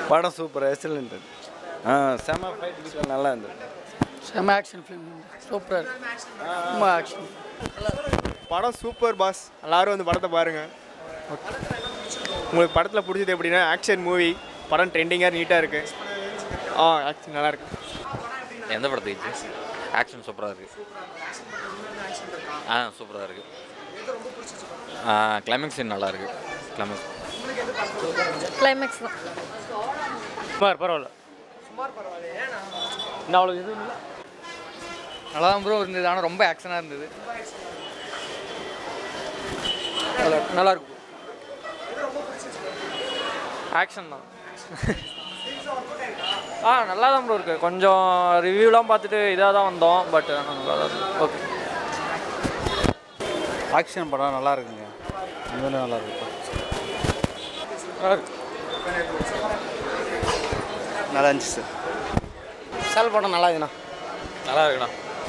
படம் super excellent ஆ செம fight நல்லா இருந்தது செம்ம ஆக்ஷன் ஃபிலிம் சூப்பராக இருக்கு ரொம்ப ஆக்ஷன் படம் சூப்பர் பாஸ் எல்லாரும் வந்து படத்தை பாருங்க உங்களுக்கு படத்தில் பிடிச்சது எப்படின்னா ஆக்ஷன் மூவி படம் ட்ரெண்டிங்காக நீட்டாக இருக்கு ஆ ஆக்ஷன் நல்லா இருக்கு எந்த படத்துக்கு ஆக்ஷன் சூப்பராக இருக்குது ஆ சூப்பராக இருக்குது கிளைமேக்ஸ் சீன் நல்லா இருக்குது கிளைமேக்ஸ் கிளைமேக்ஸ் தான் சுமார் பரவாயில்ல இன்னும் அவ்வளோ இது இல்லை நல்லா தான் ப்ரோ இருந்தது ஆனால் ரொம்ப ஆக்ஷனாக இருந்தது நல்லா நல்லா இருக்கும் ஆக்ஷன் தான் ஆ நல்லா தான் ப்ரோ இருக்குது கொஞ்சம் ரிவ்யூலாம் பார்த்துட்டு இதாக தான் வந்தோம் பட் ஆனால் நல்லா தான் இருக்கு ஓகே ஆக்ஷன் படம் நல்லா இருக்குங்க உண்மையிலே நல்லா இருக்கு நல்லா இருந்துச்சு சார் செல் படம் நல்லா இருக்குண்ணா நல்லா இருக்குண்ணா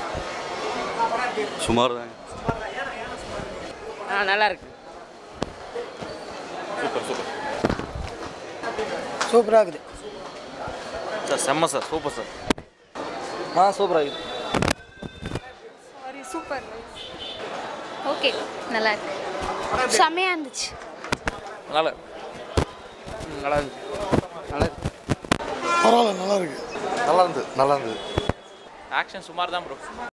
சுமார் தாங்க ஆ நல்லா இருக்கு சூப்பர் சூப்பர் சூப்பராக இருக்குது சார் செம்ம சார் சூப்பர் சார் ஆ சூப்பராக இருக்குது சூப்பர் ஓகே நல்லா இருக்கு செம்மையாக இருந்துச்சு நல்லா நல்லா இருக்கு நல்லா இருக்கு பரவாயில்ல நல்லா இருக்கு நல்லா இருந்தது நல்லா இருந்தது ஆக்ஷன் சுமார் தான் ப்ரோ